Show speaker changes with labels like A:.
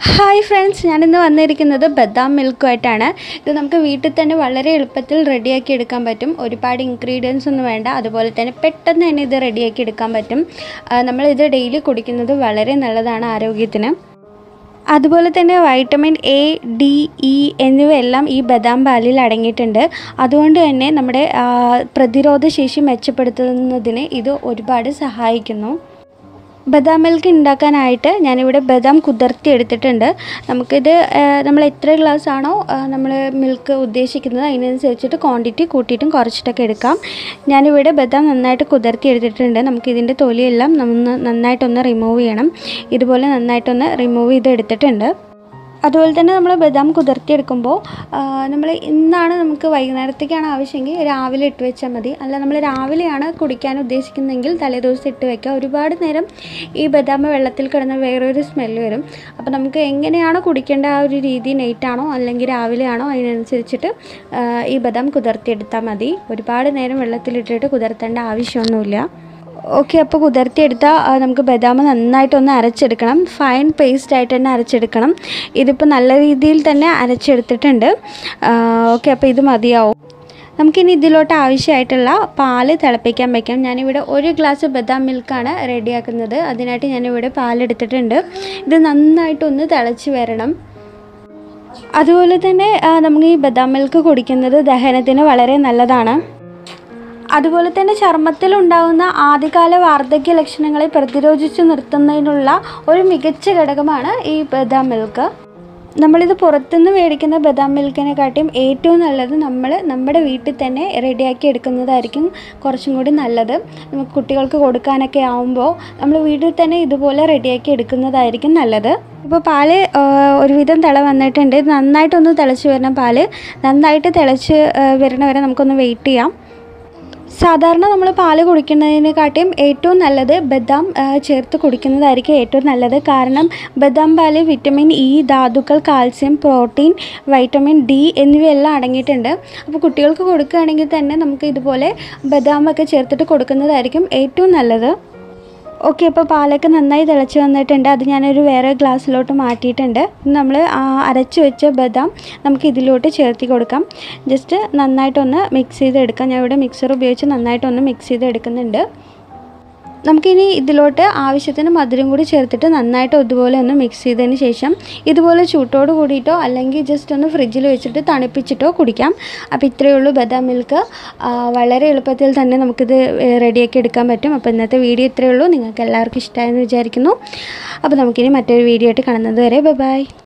A: hi friends ഞാനിന്ന് വന്നിരിക്കുന്നത് ബദാം മിൽക്കുമായിട്ടാണ് ഇത് നമുക്ക് വീട്ടിൽ തന്നെ വളരെ എളുപ്പത്തിൽ റെഡിയാക്കി എടുക്കാൻ പറ്റും ഒരുപാട് ഇൻഗ്രീഡിയൻസ് ഒന്നും വേണ്ട അതുപോലെ തന്നെ പെട്ടെന്ന് തന്നെ ഇത് റെഡിയാക്കി എടുക്കാൻ പറ്റും ആ, നമ്മളിത് ഡെയിലി കുടിക്കുന്നത് വളരെ നല്ലതാണ് ആരോഗ്യത്തിന് അതുപോലെ തന്നെ വൈറ്റമിൻ എ ഡി ഇ എന്നിവയെല്ലാം ഈ ബദാം പാലിൽ അടങ്ങിയിട്ടുണ്ട് അതുകൊണ്ട് തന്നെ നമ്മുടെ ആ, പ്രതിരോധ ശേഷി മെച്ചപ്പെടുത്തുന്നതിന് ഇത് ഒരുപാട് സഹായിക്കുന്നു ബദാം മിൽക്ക് ഉണ്ടാക്കാനായിട്ട് ഞാനിവിടെ ബദാം കുതിർത്തി എടുത്തിട്ടുണ്ട് നമുക്കിത് ആ, നമ്മൾ എത്ര ഗ്ലാസ് ആണോ നമ്മൾ മിൽക്ക് ഉദ്ദേശിക്കുന്നത് അതിനനുസരിച്ചിട്ട് ക്വാണ്ടിറ്റി കൂട്ടിയിട്ടും കുറച്ചിട്ടൊക്കെ എടുക്കാം ഞാനിവിടെ ബദാം നന്നായിട്ട് കുതിർത്തി എടുത്തിട്ടുണ്ട് നമുക്കിതിൻ്റെ തൊലിയെല്ലാം നന്ന നന്നായിട്ടൊന്ന് റിമൂവ് ചെയ്യണം ഇതുപോലെ നന്നായിട്ടൊന്ന് റിമൂവ് ചെയ്ത് എടുത്തിട്ടുണ്ട് അതുപോലെ തന്നെ നമ്മൾ ബദാം കുതിർത്തിയെടുക്കുമ്പോൾ നമ്മൾ ഇന്നാണ് നമുക്ക് വൈകുന്നേരത്തേക്കാണ് ആവശ്യമെങ്കിൽ രാവിലെ ഇട്ട് വെച്ചാൽ മതി അല്ല നമ്മൾ രാവിലെയാണ് കുടിക്കാൻ ഉദ്ദേശിക്കുന്നതെങ്കിൽ തലേദിവസം ഇട്ട് വെക്കുക ഒരുപാട് നേരം ഈ ബദാം വെള്ളത്തിൽ കിടന്ന് വേറൊരു സ്മെല്ല് വരും അപ്പോൾ നമുക്ക് എങ്ങനെയാണോ കുടിക്കേണ്ട ആ ഒരു രീതി നൈറ്റാണോ അല്ലെങ്കിൽ രാവിലെയാണോ അതിനനുസരിച്ചിട്ട് ആ, ഈ ബദാം കുതിർത്തിയെടുത്താൽ മതി ഒരുപാട് നേരം വെള്ളത്തിലിട്ടിട്ട് കുതിർത്തേണ്ട ആവശ്യമൊന്നുമില്ല ഓക്കെ അപ്പോൾ കുതിർത്തിയെടുത്താൽ ആ, നമുക്ക് ബദാം നന്നായിട്ടൊന്ന് അരച്ചെടുക്കണം ഫൈൻ പേസ്റ്റ് ആയിട്ട് തന്നെ അരച്ചെടുക്കണം ഇതിപ്പോൾ നല്ല രീതിയിൽ തന്നെ അരച്ചെടുത്തിട്ടുണ്ട് ഓക്കെ അപ്പോൾ ഇത് മതിയാവും നമുക്കിനി ഇതിലോട്ട് ആവശ്യമായിട്ടുള്ള പാല് തിളപ്പിക്കാൻ വയ്ക്കാം ഞാനിവിടെ ഒരു ഗ്ലാസ് ബദാം മിൽക്കാണ് റെഡിയാക്കുന്നത് അതിനായിട്ട് ഞാനിവിടെ പാലെടുത്തിട്ടുണ്ട് ഇത് നന്നായിട്ടൊന്ന് തിളച്ച് വരണം അതുപോലെ തന്നെ ആ, നമുക്ക് ഈ ബദാം മിൽക്ക് കുടിക്കുന്നത് ദഹനത്തിന് വളരെ നല്ലതാണ് അതുപോലെ തന്നെ ചർമ്മത്തിൽ ഉണ്ടാകുന്ന ആദ്യകാല വാർദ്ധക്യ ലക്ഷണങ്ങളെ പ്രതിരോധിച്ച് നിർത്തുന്നതിനുള്ള ഒരു മികച്ച ഘടകമാണ് ഈ ബദാം മിൽക്ക് നമ്മളിത് പുറത്തുനിന്ന് മേടിക്കുന്ന ബദാം മിൽക്കിനെക്കാട്ടിയും ഏറ്റവും നല്ലത് നമ്മൾ നമ്മുടെ വീട്ടിൽ തന്നെ റെഡിയാക്കി എടുക്കുന്നതായിരിക്കും കുറച്ചും കൂടി നല്ലത് നമുക്ക് കുട്ടികൾക്ക് കൊടുക്കാനൊക്കെ ആവുമ്പോൾ നമ്മൾ വീട്ടിൽ തന്നെ ഇതുപോലെ റെഡിയാക്കി എടുക്കുന്നതായിരിക്കും നല്ലത് ഇപ്പോൾ പാല് ആ, ഒരുവിധം തിള വന്നിട്ടുണ്ട് ഇത് നന്നായിട്ടൊന്ന് തിളച്ച് വരുന്ന പാല് നന്നായിട്ട് തിളച്ച് ആ, വരണ വരെ നമുക്കൊന്ന് വെയിറ്റ് ചെയ്യാം സാധാരണ നമ്മൾ പാല് കുടിക്കുന്നതിനെക്കാട്ടിയും ഏറ്റവും നല്ലത് ബദാം ആ, ചേർത്ത് കുടിക്കുന്നതായിരിക്കും ഏറ്റവും നല്ലത് കാരണം ബദാം പാല് വിറ്റമിൻ ഇ ധാതുക്കൾ കാൽസ്യം പ്രോട്ടീൻ വൈറ്റമിൻ ഡി എന്നിവയെല്ലാം അടങ്ങിയിട്ടുണ്ട് അപ്പോൾ കുട്ടികൾക്ക് കൊടുക്കുകയാണെങ്കിൽ തന്നെ നമുക്ക് ഇതുപോലെ ബദാം ഒക്കെ ചേർത്തിട്ട് കൊടുക്കുന്നതായിരിക്കും ഏറ്റവും നല്ലത് ഓക്കെ അപ്പോൾ പാലൊക്കെ നന്നായി തിളച്ച് വന്നിട്ടുണ്ട് അത് ഞാനൊരു വേറെ ഗ്ലാസ്സിലോട്ട് മാറ്റിയിട്ടുണ്ട് നമ്മൾ അരച്ച് വെച്ച ബദാം നമുക്ക് ഇതിലോട്ട് ചേർത്തി കൊടുക്കാം ജസ്റ്റ് നന്നായിട്ടൊന്ന് മിക്സ് ചെയ്തെടുക്കാം ഞാൻ ഇവിടെ മിക്സർ ഉപയോഗിച്ച് നന്നായിട്ടൊന്ന് മിക്സ് ചെയ്തെടുക്കുന്നുണ്ട് നമുക്കിനി ഇതിലോട്ട് ആവശ്യത്തിന് മധുരം കൂടി ചേർത്തിട്ട് നന്നായിട്ട് ഇതുപോലെ ഒന്ന് മിക്സ് ചെയ്തതിന് ശേഷം ഇതുപോലെ ചൂട്ടോട് കൂടിയിട്ടോ അല്ലെങ്കിൽ ജസ്റ്റ് ഒന്ന് ഫ്രിഡ്ജിൽ വെച്ചിട്ട് തണുപ്പിച്ചിട്ടോ കുടിക്കാം അപ്പോൾ ഇത്രയേ ഉള്ളൂ ബദാം മിൽക്ക് ആ, വളരെ എളുപ്പത്തിൽ തന്നെ നമുക്കിത് റെഡിയാക്കി എടുക്കാൻ പറ്റും അപ്പോൾ ഇന്നത്തെ വീഡിയോ ഇത്രയേ ഉള്ളൂ നിങ്ങൾക്ക് എല്ലാവർക്കും ഇഷ്ടമായെന്ന് വിചാരിക്കുന്നു അപ്പോൾ നമുക്കിനി മറ്റൊരു വീഡിയോ ആയിട്ട് കാണുന്നത് വരെ ബൈ